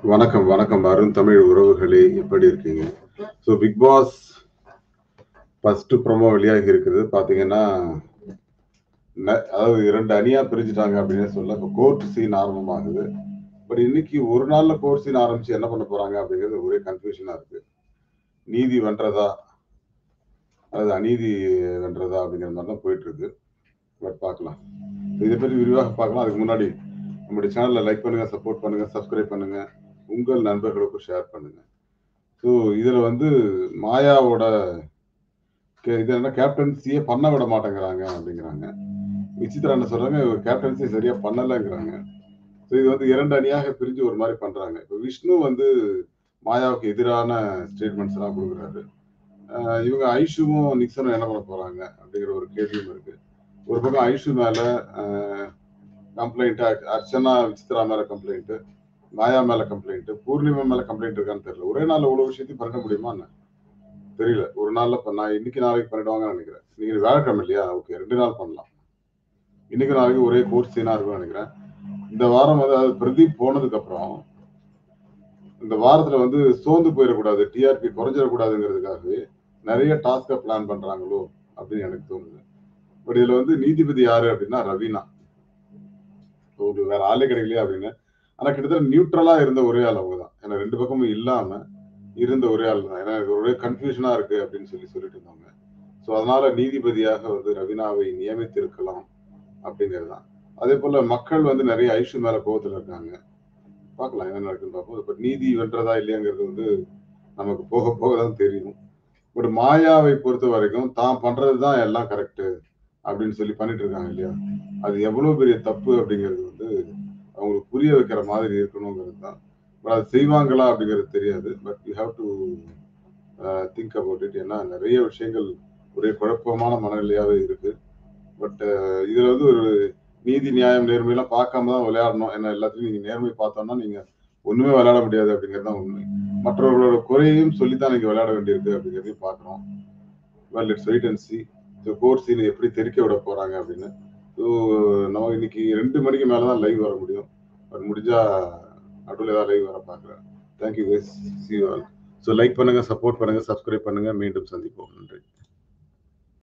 வணக்கம் வணக்கம் அருண் தமிழ் உறவுகளே எப்படி இருக்கீங்க so Big Boss first promo வெளியாகி இருக்குது பார்த்தீங்கன்னா ந- அதாவது இரண்டு அணியா பிரிஞ்சுட்டாங்க அப்படின்னு சொல்ல இப்போ கோர்ட் சீன் ஆரம்பமாகுது பட் இன்னைக்கு ஒரு நாள்ல கோர்ட் சீன் ஆரம்பிச்சு என்ன பண்ண போறாங்க அப்படிங்கிறது ஒரே கன்ஃபியூஷனா இருக்கு நீதி வென்றதா அல்லது அநீதி வென்றதா அப்படிங்கிற மாதிரி தான் போயிட்டு இருக்கு பட் பார்க்கலாம் இதை பற்றி விரிவாக பார்க்கலாம் அதுக்கு முன்னாடி நம்முடைய சேனலை லைக் பண்ணுங்க சப்போர்ட் பண்ணுங்க சப்ஸ்கிரைப் பண்ணுங்க உங்கள் நண்பர்களுக்கும் ஷேர் பண்ணுங்க ஸோ இதுல வந்து மாயாவோட கே- இது என்ன கேப்டன்சியே பண்ண விட மாட்டேங்கிறாங்க அப்படிங்கிறாங்க விசித்ரா என்ன சொல்றாங்க கேப்டன்சி சரியா பண்ணலைங்கிறாங்க ஸோ இது வந்து இரண்டு அணியாக பிரிஞ்சு ஒரு மாதிரி பண்றாங்க இப்போ விஷ்ணு வந்து மாயாவுக்கு எதிரான ஸ்டேட்மெண்ட்ஸ் எல்லாம் கொடுக்குறாரு ஆஹ் இவங்க ஐஷுவும் நிக்சனும் என்ன பண்ண போறாங்க அப்படிங்கிற ஒரு கேள்வியும் இருக்கு ஒரு பக்கம் ஐஷு மேல கம்ப்ளைண்ட் அர்ச்சனா விசித்ரா மேல கம்ப்ளைண்ட் மாயா மேல கம்ப்ளைண்ட் பூர்ணிமா மேல கம்ப்ளைண்ட் இருக்கான்னு தெரியல ஒரே நாள்ல இவ்வளவு விஷயத்தையும் பண்ண முடியுமா என்ன தெரியல ஒரு நாள்ல இப்ப நான் இன்னைக்கு நாளைக்கு பண்ணிடுவாங்கன்னு நினைக்கிறேன் இன்னைக்கு வியாழக்கிழமை இல்லையா ஓகே ரெண்டு நாள் பண்ணலாம் இன்னைக்கு நாளைக்கு ஒரே கோர்ஸ் சீனா இருக்கும்னு நினைக்கிறேன் இந்த வாரம் வந்து அதாவது பிரதீப் போனதுக்கு அப்புறம் இந்த வாரத்துல வந்து சோர்ந்து போயிடக்கூடாது டிஆர்பி குறைஞ்சிடக்கூடாதுங்கிறதுக்காகவே நிறைய டாஸ்க பிளான் பண்றாங்களோ அப்படின்னு எனக்கு தோணுது பட் இதுல வந்து நீதிபதி யாரு அப்படின்னா ரவீனா ஒரு வேற ஆளே கிடைக்கலையா அப்படின்னு ஆனா கிட்டத்தட்ட நியூட்ரலா இருந்த ஒரே ஆள் அவங்க தான் ஏன்னா ரெண்டு பக்கமும் இல்லாம இருந்த ஒரே ஆள் தான் ஏன்னா எனக்கு ஒரே கன்ஃபியூஷனா இருக்கு அப்படின்னு சொல்லி சொல்லிட்டு இருந்தாங்க ஸோ அதனால நீதிபதியாக வந்து ரவீனாவை நியமித்திருக்கலாம் அப்படிங்கிறது தான் அதே போல மக்கள் வந்து நிறைய ஐஷு மேல கோவத்துல இருக்காங்க பார்க்கலாம் என்ன நடக்குன்னு பார்ப்போம் இப்ப நீதி வென்றதா இல்லையாங்கிறது வந்து நமக்கு போக போக தான் தெரியும் பட் மாயாவை பொறுத்த வரைக்கும் தான் பண்றது தான் எல்லாம் கரெக்ட் அப்படின்னு சொல்லி பண்ணிட்டு இருக்காங்க இல்லையா அது எவ்வளவு பெரிய தப்பு அப்படிங்கிறது வந்து அவங்களுக்கு புரிய வைக்கிற மாதிரி இருக்கணுங்கிறது தான் பட் அது செய்வாங்களா அப்படிங்கிறது தெரியாது but you have to think about it ஏன்னா நிறைய விஷயங்கள் ஒரே குழப்பமான மனநிலையாவே இருக்கு பட் இதுல வந்து ஒரு நீதி நியாயம் நேர்மையெல்லாம் பார்க்காம தான் விளையாடணும் ஏன்னா எல்லாத்தையும் நீங்க நேர்மை பார்த்தோம்னா நீங்க ஒண்ணுமே விளையாட முடியாது அப்படிங்கிறது தான் உண்மை மற்றவர்களோட குறையையும் சொல்லித்தான் நீங்க விளையாட வேண்டியிருக்கு அப்படிங்கிறதையும் பார்க்கறோம் well it's wait and see so course சீனை எப்படி தெரிக்க விட போறாங்க அப்படின்னு ஸோ நம்ம இன்னைக்கு ரெண்டு மணிக்கு மேல தான் லைவ் வர முடியும் பட் முடிஞ்சா நடுவில் ஏதாவது லைவ் வர பார்க்குறேன் thank you guys see all so like பண்ணுங்க சப்போர்ட் பண்ணுங்க சப்ஸ்கிரைப் பண்ணுங்க மீண்டும் சந்திப்போம் நன்றி